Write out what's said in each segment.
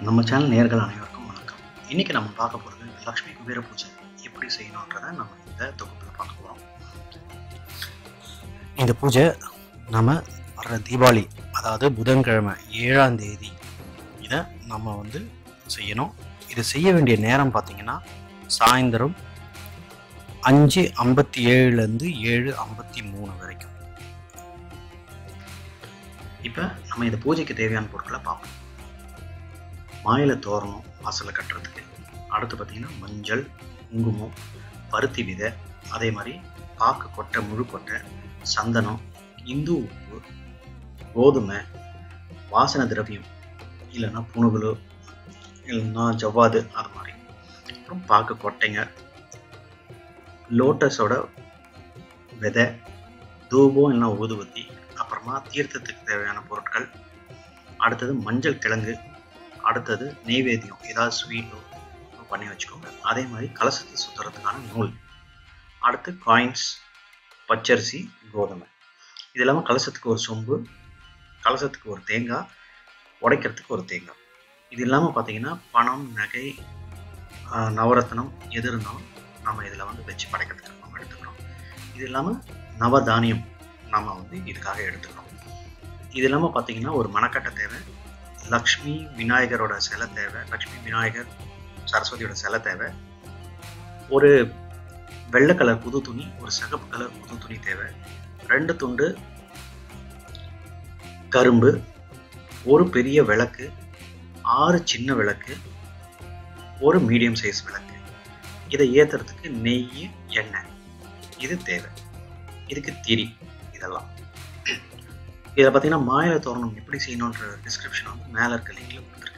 நம்ம சேனல் நேர்கள் அனைவருக்கும் வணக்கம் இன்னைக்கு நம்ம பார்க்க போகிறது லக்ஷ்மி குபேர பூஜை எப்படி செய்யணுன்றதை நம்ம இந்த தொகுப்பில் பார்க்க போகிறோம் இந்த பூஜை நம்ம வர்ற தீபாவளி அதாவது புதன்கிழமை ஏழாம் தேதி இதை நம்ம வந்து செய்யணும் இது செய்ய வேண்டிய நேரம் பார்த்தீங்கன்னா சாயந்தரம் அஞ்சு ஐம்பத்தி ஏழுலேருந்து ஏழு ஐம்பத்தி மூணு வரைக்கும் இப்போ நம்ம இந்த பூஜைக்கு தேவையான பொருட்களை பார்ப்போம் மாயில தோரணம் வாசலில் கட்டுறதுக்கு அடுத்து பார்த்தீங்கன்னா மஞ்சள் குங்குமம் பருத்தி விதை அதே மாதிரி பாக்கு கொட்டை முழு கொட்டை சந்தனம் இந்து உப்பு கோதுமை வாசனை திரவியம் இல்லைன்னா புணுகுலு இல்லைன்னா ஜவ்வாது அது மாதிரி அப்புறம் பாக்கு கொட்டைங்க லோட்டஸோட விதை தூபம் இல்லைன்னா ஊதுபத்தி அப்புறமா தீர்த்தத்துக்கு தேவையான பொருட்கள் அடுத்தது மஞ்சள் கிழங்கு அடுத்தது நெய்வேத்தியம் ஏதாவது ஸ்வீட்டோ பண்ணி வச்சுக்கோங்க அதே மாதிரி கலசத்தை சுற்றுறதுக்கான நூல் அடுத்து காயின்ஸ் பச்சரிசி கோதுமை இது இல்லாமல் கலசத்துக்கு ஒரு சொம்பு கலசத்துக்கு ஒரு தேங்காய் உடைக்கிறதுக்கு ஒரு தேங்காய் இது இல்லாமல் பார்த்தீங்கன்னா பணம் நகை ஆஹ், நவரத்னம் எது இருந்தாலும் நம்ம இதில் வந்து வச்சு படைக்கிறதுக்கு நம்ம எடுத்துக்கிறோம் இது இல்லாமல் நவதானியம் நம்ம வந்து இதுக்காக எடுத்துக்கிறோம் இது இல்லாமல் பார்த்தீங்கன்னா ஒரு மணக்கட்டை தேவை லக்ஷ்மி விநாயகரோட சிலை தேவை லக்ஷ்மி விநாயகர் சரஸ்வதியோட சிலை தேவை ஒரு வெள்ளை கலர் புது துணி ஒரு சிகப்பு கலர் புது துணி தேவை ரெண்டு துண்டு கரும்பு ஒரு பெரிய விளக்கு ஆறு சின்ன விளக்கு ஒரு மீடியம் சைஸ் விளக்கு இதை ஏத்துறதுக்கு நெய் எண்ணெய் இது தேவை இதுக்கு திரி இதெல்லாம் இதில் பார்த்தீங்கன்னா மாயில தோரணம் எப்படி செய்யணுன்ற டிஸ்கிரிப்ஷன் வந்து மேலே இருக்க லிங்க்ல கொடுத்துருக்கேன்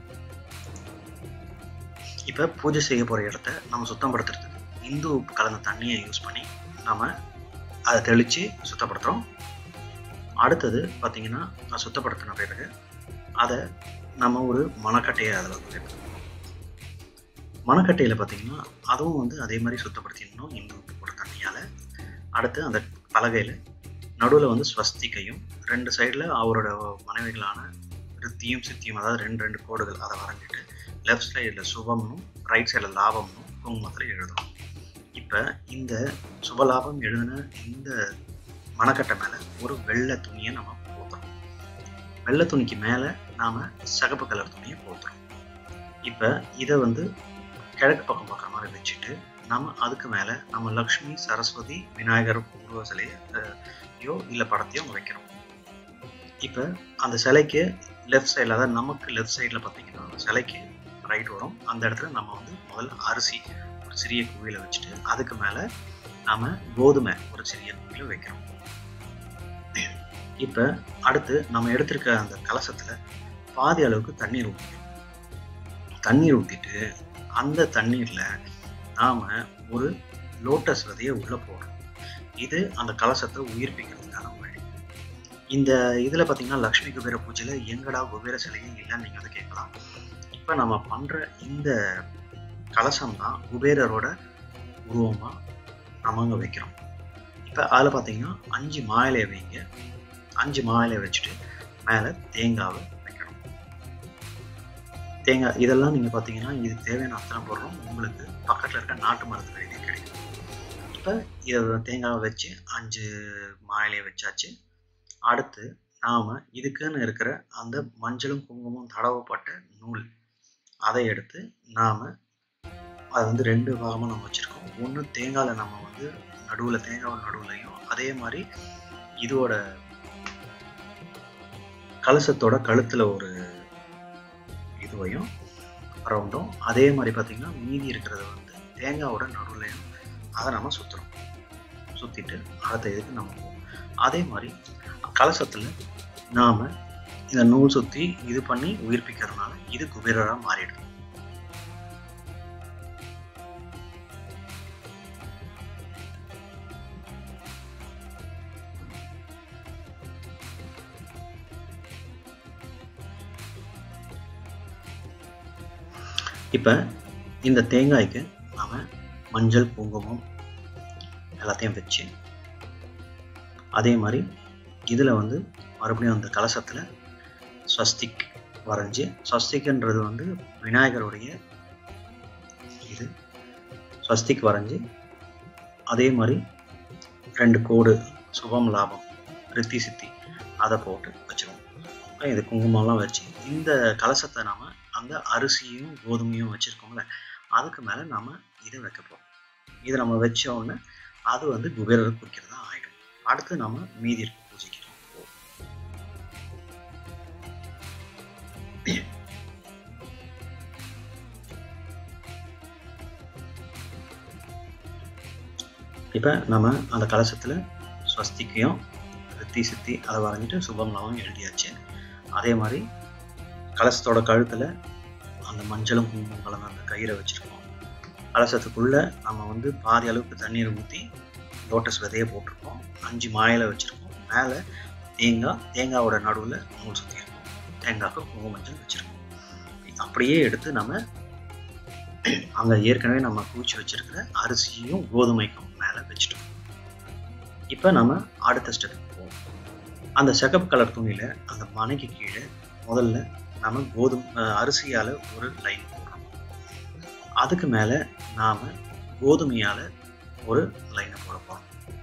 இப்போ பூஜை செய்ய போகிற இடத்த நம்ம சுத்தப்படுத்துறதுக்கு இந்து உப்பு கலந்த தண்ணியை யூஸ் பண்ணி நம்ம அதை தெளித்து சுத்தப்படுத்துகிறோம் அடுத்தது பார்த்தீங்கன்னா அது சுத்தப்படுத்தின பிறகு அதை நம்ம ஒரு மணக்கட்டையை அதில் வந்து வைப்போம் மணக்கட்டையில் பார்த்தீங்கன்னா அதுவும் வந்து அதே மாதிரி சுத்தப்படுத்திடணும் இந்து உப்பு போட்ட தண்ணியால் அடுத்து அந்த பலகையில் நடுவில் வந்து ஸ்வஸ்திகையும் ரெண்டு சைடில் அவரோட மனைவிகளான ரித்தியும் சித்தியும் அதாவது ரெண்டு ரெண்டு கோடுகள் அதை வரைஞ்சிட்டு லெஃப்ட் சைடில் சுபம்னும் ரைட் சைடில் லாபம்னும் குங்குமத்தில் எழுதணும் இப்போ இந்த சுபலாபம் எழுதின இந்த மணக்கட்டை மேலே ஒரு வெள்ளை துணியை நம்ம போத்துறோம் வெள்ளை துணிக்கு மேலே நாம் சிகப்பு கலர் துணியை போத்துறோம் இப்போ இதை வந்து கிழக்கு பக்கம் பார்க்குற மாதிரி வச்சுட்டு நம்ம அதுக்கு மேலே நம்ம லக்ஷ்மி சரஸ்வதி விநாயகர் உருவ சிலையை அஹ், யோ இல்லை படத்தையோ அங்கே வைக்கிறோம் இப்போ அந்த சிலைக்கு லெஃப்ட் சைடில் அதாவது நமக்கு லெஃப்ட் சைடில் பார்த்தீங்கன்னா அந்த சிலைக்கு ரைட் வரும் அந்த இடத்துல நம்ம வந்து முதல்ல அரிசி ஒரு சிறிய குவியில் வச்சுட்டு அதுக்கு மேலே நாம கோதுமை ஒரு சிறிய குவியில் வைக்கிறோம் இப்போ அடுத்து நம்ம எடுத்திருக்க அந்த கலசத்தில் பாதி அளவுக்கு தண்ணீர் ஊற்றிக்கிறோம் தண்ணீர் ஊற்றிட்டு அந்த தண்ணீரில் நாம் ஒரு லோட்டஸ் விதையை உள்ளே போடுறோம் இது அந்த கலசத்தை உயிர்ப்பிக்கிறதுக்கான வழி இந்த இதில் பார்த்தீங்கன்னா லக்ஷ்மி குபேர பூஜையில் எங்கடா குபேர சிலையே இல்லைன்னு நீங்கள் வந்து கேட்கலாம் இப்போ நம்ம பண்ணுற இந்த கலசம் தான் குபேரரோட உருவமாக நம்ம அங்கே வைக்கிறோம் இப்போ அதில் பார்த்தீங்கன்னா அஞ்சு மாயிலையை வைங்க அஞ்சு மாயிலையை வச்சுட்டு மேலே தேங்காவை வைக்கணும் தேங்காய் இதெல்லாம் நீங்கள் பார்த்தீங்கன்னா இதுக்கு தேவையான அத்தனை பொருளும் உங்களுக்கு பக்கத்தில் இருக்க நாட்டு மருந்து கடையிலே கிடைக்கும் இப்போ இதை தேங்காவை வச்சு அஞ்சு மாயிலையை வச்சாச்சு அடுத்து நாம் இதுக்குன்னு இருக்கிற அந்த மஞ்சளும் குங்குமம் தடவப்பட்ட நூல் அதை எடுத்து நாம் அதை வந்து ரெண்டு பாகமாக நம்ம வச்சுருக்கோம் ஒன்று தேங்காயில் நம்ம வந்து நடுவில் தேங்காய் நடுவுலையும் அதே மாதிரி இதோட கலசத்தோட கழுத்தில் ஒரு இதுவையும் ரவுண்டும் அதே மாதிரி பார்த்தீங்கன்னா மீதி இருக்கிறத வந்து தேங்காவோட நடுவுலையும் அதை நம்ம சுற்றுறோம் சுற்றிட்டு அடுத்த இதுக்கு நம்ம போவோம் அதே மாதிரி கலசத்தில் நாம் இந்த நூல் சுற்றி இது பண்ணி உயிர்ப்பிக்கிறதுனால இது குபேரராக மாறிடுது இப்போ இந்த தேங்காய்க்கு நாம் மஞ்சள் குங்குமம் எல்லாத்தையும் வச்சு அதே மாதிரி இதில் வந்து மறுபடியும் அந்த கலசத்தில் ஸ்வஸ்திக் வரைஞ்சி ஸ்வஸ்திக்ன்றது வந்து விநாயகருடைய இது ஸ்வஸ்திக் வரைஞ்சி அதே மாதிரி ரெண்டு கோடு சுபம் லாபம் ரித்தி சித்தி அதை போட்டு வச்சிருவோம் இது குங்குமம்லாம் வச்சு இந்த கலசத்தை நாம அந்த அரிசியும் கோதுமையும் வச்சுருக்கோம்ல அதுக்கு மேலே நம்ம இதை வைக்க போகிறோம் இதை நம்ம வச்ச உடனே அது வந்து குபேரர் குறிக்கிறதா ஆகிடும் அடுத்து நம்ம மீதி இருக்க பூஜைக்கு போவோம் இப்போ நம்ம அந்த கலசத்தில் ஸ்வஸ்திக்கையும் ரித்தி சித்தி அதை வரைஞ்சிட்டு சுபம் லாபம் எழுதியாச்சு அதே மாதிரி கலசத்தோட கழுத்தில் அந்த மஞ்சளும் குங்குமம் கலந்த அந்த கயிறை வச்சுருக்கோம் கலசத்துக்குள்ளே நம்ம வந்து பாதி அளவுக்கு தண்ணீரை ஊற்றி லோட்டஸ் விதையை போட்டிருக்கோம் அஞ்சு மாயில வச்சுருக்கோம் மேலே தேங்காய் தேங்காவோட நடுவில் நூல் சுற்றிருக்கோம் தேங்காய்க்கு குங்கும மஞ்சள் வச்சுருக்கோம் அப்படியே எடுத்து நம்ம அங்கே ஏற்கனவே நம்ம பூச்சி வச்சிருக்கிற அரிசியும் கோதுமைக்கும் மேலே வச்சுட்டோம் இப்போ நம்ம அடுத்த ஸ்டெப்புக்கு போவோம் அந்த செகப் கலர் துணியில் அந்த மனைக்கு கீழே முதல்ல நம்ம கோதுமை அரிசியால் ஒரு லைன் போடுறோம் அதுக்கு மேலே நாம் கோதுமையால் ஒரு லைனை போட போகிறோம்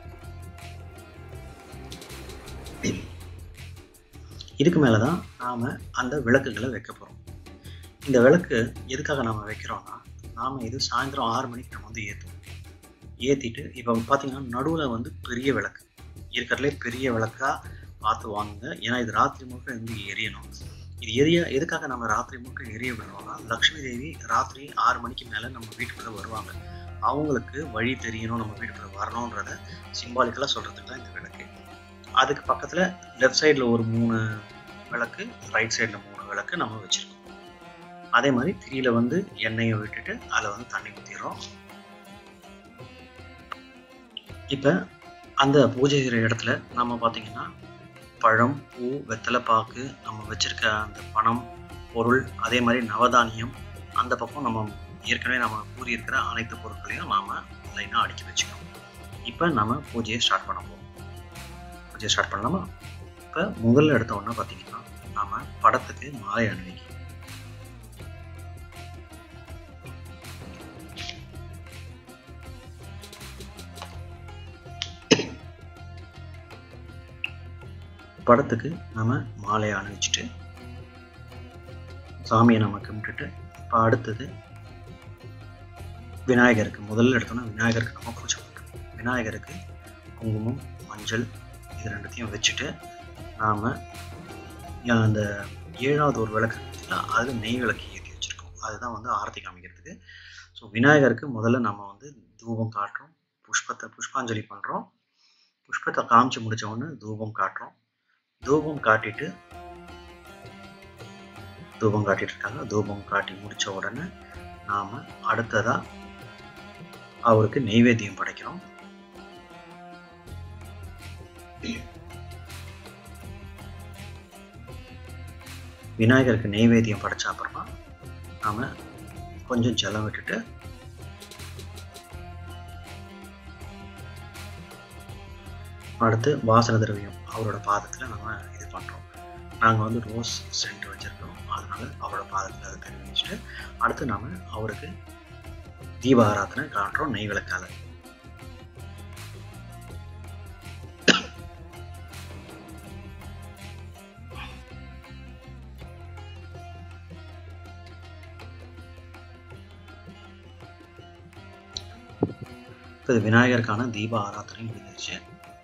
இதுக்கு மேலே தான் நாம் அந்த விளக்குகளை வைக்க போகிறோம் இந்த விளக்கு எதுக்காக நாம் வைக்கிறோம்னா நாம் இது சாயந்தரம் ஆறு மணிக்கு நம்ம வந்து ஏற்றுவோம் ஏற்றிட்டு இப்போ பார்த்தீங்கன்னா நடுவில் வந்து பெரிய விளக்கு இருக்கிறதுலே பெரிய விளக்காக பார்த்து வாங்குங்க ஏன்னா இது ராத்திரி முழுக்க வந்து எரியணும் இது எரிய எதுக்காக நம்ம ராத்திரி முழுக்க எரிய விடுறோம்னா லக்ஷ்மி தேவி ராத்திரி ஆறு மணிக்கு மேலே நம்ம வீட்டுக்குள்ளே வருவாங்க அவங்களுக்கு வழி தெரியணும் நம்ம வீட்டுக்குள்ளே வரணுன்றத சிம்பாலிக்கலாக சொல்கிறதுக்கு தான் இந்த விளக்கு அதுக்கு பக்கத்தில் லெஃப்ட் சைடில் ஒரு மூணு விளக்கு ரைட் சைடில் மூணு விளக்கு நம்ம வச்சுருக்கோம் அதே மாதிரி திரியில் வந்து எண்ணெயை விட்டுட்டு அதில் வந்து தண்ணி ஊற்றிடுறோம் இப்போ அந்த பூஜை செய்கிற இடத்துல நம்ம பார்த்தீங்கன்னா பழம் பூ வெத்தலை பாக்கு நம்ம வச்சிருக்க அந்த பணம் பொருள் அதே மாதிரி நவதானியம் அந்த பக்கம் நம்ம ஏற்கனவே நம்ம கூறியிருக்கிற அனைத்து பொருட்களையும் நாம் லைனாக அடுக்கி வச்சுக்கணும் இப்போ நம்ம பூஜையை ஸ்டார்ட் பண்ண போகிறோம் பூஜையை ஸ்டார்ட் பண்ணலாமா இப்போ முதல்ல எடுத்த உடனே பார்த்தீங்கன்னா நாம் படத்துக்கு மாலை அணிவிக்கணும் படத்துக்கு நம்ம மாலையை அணிவிச்சிட்டு சாமியை நம்ம கும்பிட்டுட்டு இப்போ அடுத்தது விநாயகருக்கு முதல்ல எடுத்தோம்னா விநாயகருக்கு நம்ம பூஜை பண்ணுறோம் விநாயகருக்கு குங்குமம் மஞ்சள் இது ரெண்டுத்தையும் வச்சுட்டு நாம் அந்த ஏழாவது ஒரு விளக்கு இருக்குங்களா அது நெய் விளக்கு ஏற்றி வச்சுருக்கோம் அதுதான் வந்து ஆரத்தி காமிக்கிறதுக்கு ஸோ விநாயகருக்கு முதல்ல நம்ம வந்து தூபம் காட்டுறோம் புஷ்பத்தை புஷ்பாஞ்சலி பண்ணுறோம் புஷ்பத்தை காமிச்சு முடிச்ச உடனே தூபம் காட்டுறோம் தூபம் காட்டிட்டு தூபம் காட்டிட்டு இருக்காங்க தூபம் காட்டி முடிச்ச உடனே நாம அடுத்ததா அவருக்கு நெய்வேத்தியம் படைக்கிறோம் விநாயகருக்கு நெய்வேத்தியம் படைச்ச அப்புறமா நாம கொஞ்சம் ஜலம் விட்டுட்டு அடுத்து வாசன திரவியம் அவரோட பாதத்தில் நம்ம இது பண்ணுறோம் நாங்கள் வந்து ரோஸ் சென்ட் வச்சுருக்கோம் அதனால அவரோட பாதத்தில் அதை கருவி வச்சுட்டு அடுத்து நாம் அவருக்கு தீப ஆராதனை காட்டுறோம் நெய் விளக்கால இப்போ விநாயகருக்கான தீப ஆராதனை முடிஞ்சிருச்சு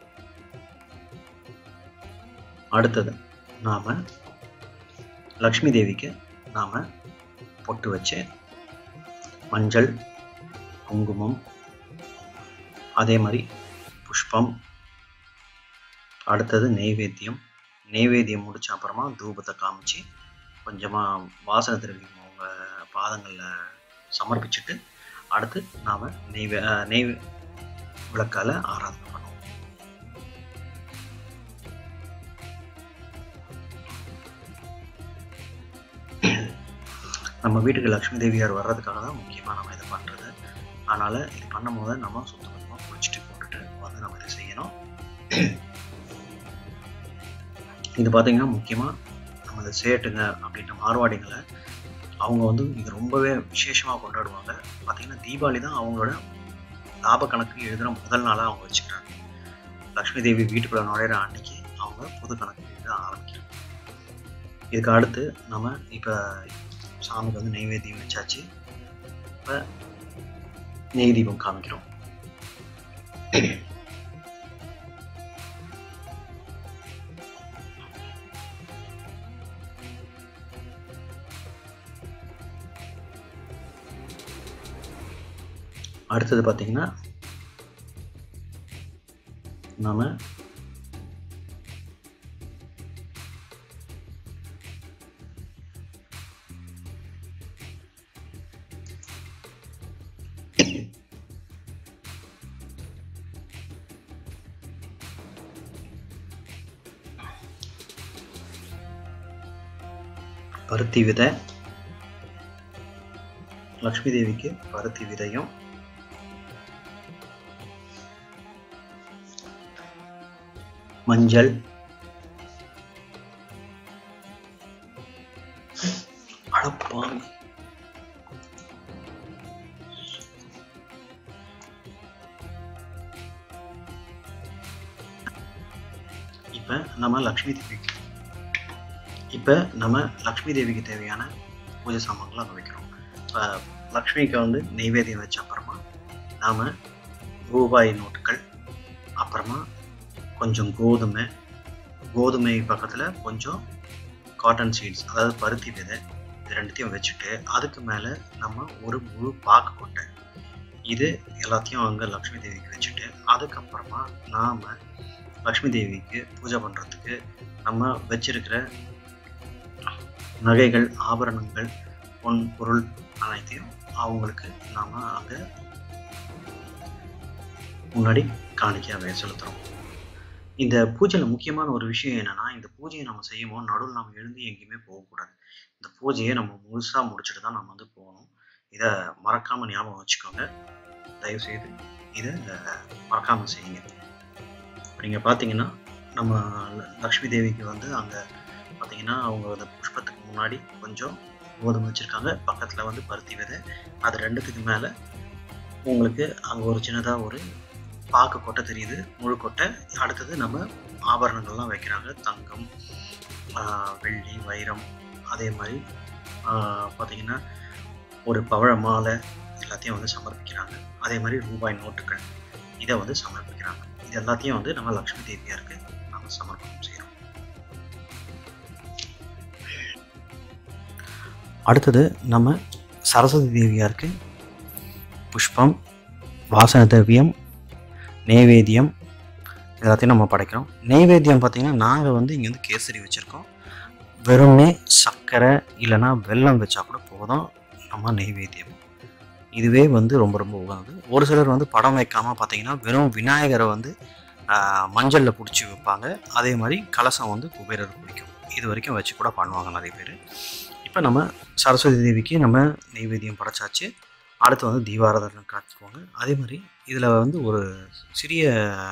அடுத்தது நாம் லக்ஷ்மி தேவிக்கு நாம் பொட்டு வச்சு மஞ்சள் குங்குமம் அதே மாதிரி புஷ்பம் அடுத்தது நெய்வேத்தியம் நெய்வேத்தியம் முடிச்ச அப்புறமா தூபத்தை காமிச்சு கொஞ்சமாக வாசனை திரவியம் அவங்க பாதங்களில் சமர்ப்பிச்சுட்டு அடுத்து நாம் நெய் நெய் விளக்கால ஆராதனை பண்ணுவோம் நம்ம வீட்டுக்கு லக்ஷ்மி தேவியார் வர்றதுக்காக தான் முக்கியமாக நம்ம இதை பண்ணுறது அதனால் இது பண்ணும் போது நம்ம சுத்தமாக குளிச்சுட்டு போட்டுட்டு வந்து நம்ம இதை செய்யணும் இது பார்த்தீங்கன்னா முக்கியமாக நம்ம அந்த சேட்டுங்க அப்படின்ற மார்வாடிங்களை அவங்க வந்து இது ரொம்பவே விசேஷமாக கொண்டாடுவாங்க பார்த்தீங்கன்னா தீபாவளி தான் அவங்களோட லாப கணக்கு எழுதுகிற முதல் நாளாக அவங்க வச்சுக்கிறாங்க லக்ஷ்மி தேவி வீட்டுக்குள்ள நுழையிற அன்னைக்கு அவங்க புது கணக்கு எழுத ஆரம்பிக்கிறாங்க இதுக்கு அடுத்து நம்ம இப்போ சாமிக்கு வந்து நெய்வேத்தியம் வச்சாச்சு இப்போ நெய் தீபம் காமிக்கிறோம் அடுத்தது பார்த்தீங்கன்னா நாம பருத்தி விதை லக்ஷ்மி தேவிக்கு பருத்தி விதையும் மஞ்சள் அடப்பாவி இப்போ நம்ம லக்ஷ்மி தேவிக்கு இப்போ நம்ம லக்ஷ்மி தேவிக்கு தேவையான பூஜை சாமான்களை அங்கே வைக்கிறோம் இப்போ லக்ஷ்மிக்கு வந்து நெய்வேத்தியம் வச்ச அப்புறமா நாம் ரூபாய் நோட்டுகள் அப்புறமா கொஞ்சம் கோதுமை கோதுமை பக்கத்தில் கொஞ்சம் காட்டன் சீட்ஸ் அதாவது பருத்தி விதை இது ரெண்டுத்தையும் வச்சுட்டு அதுக்கு மேலே நம்ம ஒரு முழு பாக்கு கொட்டை இது எல்லாத்தையும் அங்கே லக்ஷ்மி தேவிக்கு வச்சுட்டு அதுக்கப்புறமா நாம் லக்ஷ்மி தேவிக்கு பூஜை பண்ணுறதுக்கு நம்ம வச்சிருக்கிற நகைகள் ஆபரணங்கள் பொன் பொருள் அனைத்தையும் அவங்களுக்கு நாம் அங்கே முன்னாடி காணிக்கையாகவே செலுத்துகிறோம் இந்த பூஜையில் முக்கியமான ஒரு விஷயம் என்னன்னா இந்த பூஜையை நம்ம செய்யும் போது நடுவில் நம்ம எழுந்து எங்கேயுமே போகக்கூடாது இந்த பூஜையை நம்ம முழுசாக முடிச்சுட்டு தான் நம்ம வந்து போகணும் இதை மறக்காமல் ஞாபகம் வச்சுக்கோங்க தயவு செய்து இதை மறக்காமல் செய்யுங்க நீங்கள் பார்த்தீங்கன்னா நம்ம லக்ஷ்மி தேவிக்கு வந்து அங்கே பார்த்தீங்கன்னா அவங்க அந்த புஷ்பத்துக்கு முன்னாடி கொஞ்சம் கோதுமை வச்சுருக்காங்க பக்கத்தில் வந்து பருத்தி விதை அது ரெண்டுத்துக்கு மேலே உங்களுக்கு அங்கே ஒரு சின்னதாக ஒரு பாக்கு கொட்டை தெரியுது முழு கொட்டை அடுத்தது நம்ம ஆபரணங்கள்லாம் வைக்கிறாங்க தங்கம் வெள்ளி வைரம் அதே மாதிரி பார்த்திங்கன்னா ஒரு பவழ மாலை எல்லாத்தையும் வந்து சமர்ப்பிக்கிறாங்க அதே மாதிரி ரூபாய் நோட்டுகள் இதை வந்து சமர்ப்பிக்கிறாங்க இது எல்லாத்தையும் வந்து நம்ம லக்ஷ்மி தேவியாருக்கு நம்ம சமர்ப்பணம் செய்கிறோம் அடுத்தது நம்ம சரஸ்வதி தேவியாருக்கு புஷ்பம் வாசன திரவியம் நெய்வேத்தியம் எல்லாத்தையும் நம்ம படைக்கிறோம் நெய்வேத்தியம் பார்த்திங்கன்னா நாங்கள் வந்து இங்கே வந்து கேசரி வச்சுருக்கோம் வெறும்னே சர்க்கரை இல்லைன்னா வெல்லம் வச்சா கூட போதும் நம்ம நெய்வேத்தியம் இதுவே வந்து ரொம்ப ரொம்ப உகந்தது ஒரு சிலர் வந்து படம் வைக்காமல் பார்த்தீங்கன்னா வெறும் விநாயகரை வந்து மஞ்சளில் பிடிச்சி வைப்பாங்க அதே மாதிரி கலசம் வந்து குபேரர் பிடிக்கும் இது வரைக்கும் வச்சு கூட பண்ணுவாங்க நிறைய பேர் இப்போ நம்ம சரஸ்வதி தேவிக்கு நம்ம நெய்வேத்தியம் படைச்சாச்சு அடுத்து வந்து தீபாராதனை காட்டுக்குவாங்க அதே மாதிரி இதில் வந்து ஒரு சிறிய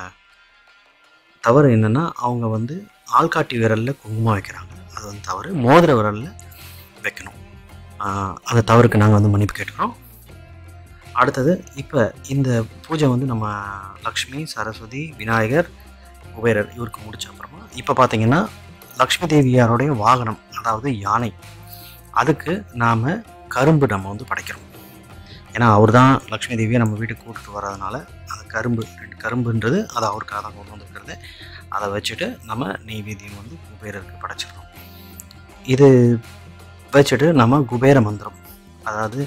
தவறு என்னென்னா அவங்க வந்து ஆள்காட்டி விரலில் குங்குமம் வைக்கிறாங்க அது வந்து தவறு மோதிர விரலில் வைக்கணும் அந்த தவறுக்கு நாங்கள் வந்து மன்னிப்பு கேட்டுக்கிறோம் அடுத்தது இப்போ இந்த பூஜை வந்து நம்ம லக்ஷ்மி சரஸ்வதி விநாயகர் குபேரர் இவருக்கு முடிச்ச அப்புறமா இப்போ பார்த்தீங்கன்னா லக்ஷ்மி தேவியாருடைய வாகனம் அதாவது யானை அதுக்கு நாம் கரும்பு நம்ம வந்து படைக்கிறோம் ஏன்னா அவர் தான் லக்ஷ்மி தேவியை நம்ம வீட்டுக்கு கூட்டிட்டு வர்றதுனால அந்த கரும்பு ரெண்டு கரும்புன்றது அது அவருக்காக தான் கொண்டு வந்திருக்கிறது அதை வச்சுட்டு நம்ம நெய்வேத்தியம் வந்து குபேரருக்கு படைச்சிடுறோம் இது வச்சுட்டு நம்ம குபேர மந்திரம் அதாவது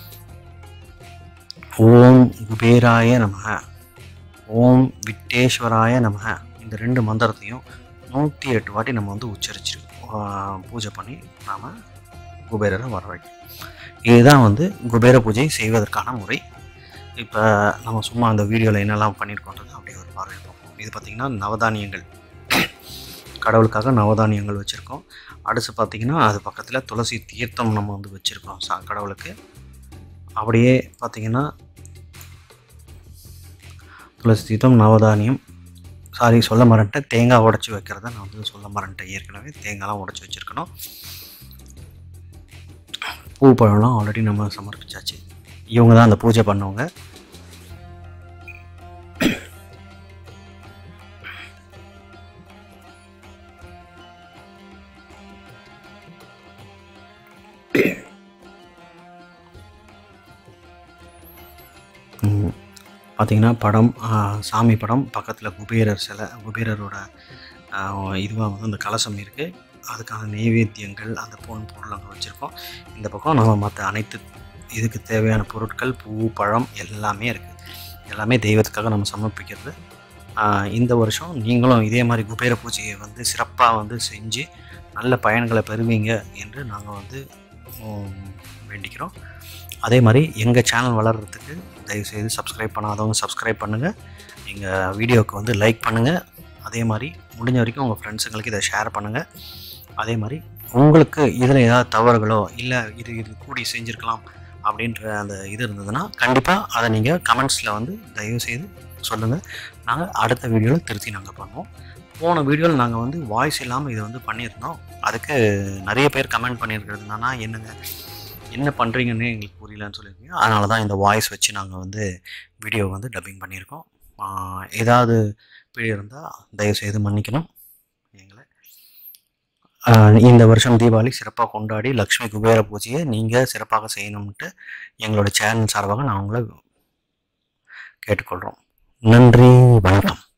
ஓம் குபேராய நமக ஓம் விட்டேஸ்வராய நமக இந்த ரெண்டு மந்திரத்தையும் நூற்றி எட்டு வாட்டி நம்ம வந்து உச்சரிச்சு பூஜை பண்ணி நாம் குபேரரை வர வைக்கணும் இதுதான் வந்து குபேர பூஜை செய்வதற்கான முறை இப்போ நம்ம சும்மா அந்த வீடியோவில் என்னெல்லாம் பண்ணியிருக்கோன்றது அப்படியே ஒரு பார்வை பார்ப்போம் இது பார்த்திங்கன்னா நவதானியங்கள் கடவுளுக்காக நவதானியங்கள் வச்சுருக்கோம் அடுத்து பார்த்திங்கன்னா அது பக்கத்தில் துளசி தீர்த்தம் நம்ம வந்து வச்சுருக்கோம் சா கடவுளுக்கு அப்படியே பார்த்திங்கன்னா துளசி தீர்த்தம் நவதானியம் சாரி சொல்ல மறந்துட்டேன் தேங்காய் உடச்சி வைக்கிறத நான் வந்து சொல்ல மறந்துட்டேன் ஏற்கனவே தேங்காய்லாம் உடச்சி வச்சுருக்கணும் பூ பழம்லாம் ஆல்ரெடி நம்ம சமர்ப்பிச்சாச்சு இவங்க தான் அந்த பூஜை பண்ணவங்க ம், பார்த்தீங்கன்னா படம் ஆ, சாமி படம் பக்கத்தில் குபேரர் சிலை குபேரரோட இதுவாக வந்து அந்த கலசம் இருக்குது அதுக்கான நெய்வேத்தியங்கள் அந்த பொன் பொருள் அங்கே வச்சுருக்கோம் இந்த பக்கம் நம்ம மற்ற அனைத்து இதுக்கு தேவையான பொருட்கள் பூ பழம் எல்லாமே இருக்குது எல்லாமே தெய்வத்துக்காக நம்ம சமர்ப்பிக்கிறது ஆ, இந்த வருஷம் நீங்களும் இதே மாதிரி குபேர பூஜையை வந்து சிறப்பாக வந்து செஞ்சு நல்ல பயன்களை பெறுவீங்க என்று நாங்கள் வந்து உம், வேண்டிக்கிறோம் அதே மாதிரி எங்கள் சேனல் வளர்கிறதுக்கு தயவுசெய்து சப்ஸ்கிரைப் பண்ணாதவங்க சப்ஸ்கிரைப் பண்ணுங்கள் எங்கள் வீடியோவுக்கு வந்து லைக் பண்ணுங்கள் அதே மாதிரி முடிஞ்ச வரைக்கும் உங்கள் ஃப்ரெண்ட்ஸுங்களுக்கு இதை ஷேர் பண்ணுங்கள் அதே மாதிரி உங்களுக்கு இதில் ஏதாவது தவறுகளோ இல்லை இது இது கூடி செஞ்சுருக்கலாம் அப்படின்ற அந்த இது இருந்ததுன்னா கண்டிப்பாக அதை நீங்கள் கமெண்ட்ஸில் வந்து தயவுசெய்து சொல்லுங்கள் நாங்கள் அடுத்த வீடியோவில் திருத்தி நாங்கள் பண்ணுவோம் போன வீடியோவில் நாங்கள் வந்து வாய்ஸ் இல்லாமல் இதை வந்து பண்ணியிருந்தோம் அதுக்கு நிறைய பேர் கமெண்ட் பண்ணியிருக்கிறது என்னன்னா என்னங்க என்ன பண்ணுறீங்கன்னு எங்களுக்கு புரியலன்னு சொல்லியிருக்கீங்க அதனால தான் இந்த வாய்ஸ் வச்சு நாங்கள் வந்து வீடியோ வந்து டப்பிங் பண்ணியிருக்கோம் ஆஹ் ஏதாவது பிழை இருந்தால் தயவுசெய்து மன்னிக்கணும் எங்களை ஆஹ் இந்த வருஷம் தீபாவளி சிறப்பாக கொண்டாடி லக்ஷ்மி குபேர பூஜையை நீங்கள் சிறப்பாக செய்யணும்ட்டு எங்களோட சேனல் சார்பாக நான் உங்களை கேட்டுக்கொள்கிறோம் நன்றி வணக்கம்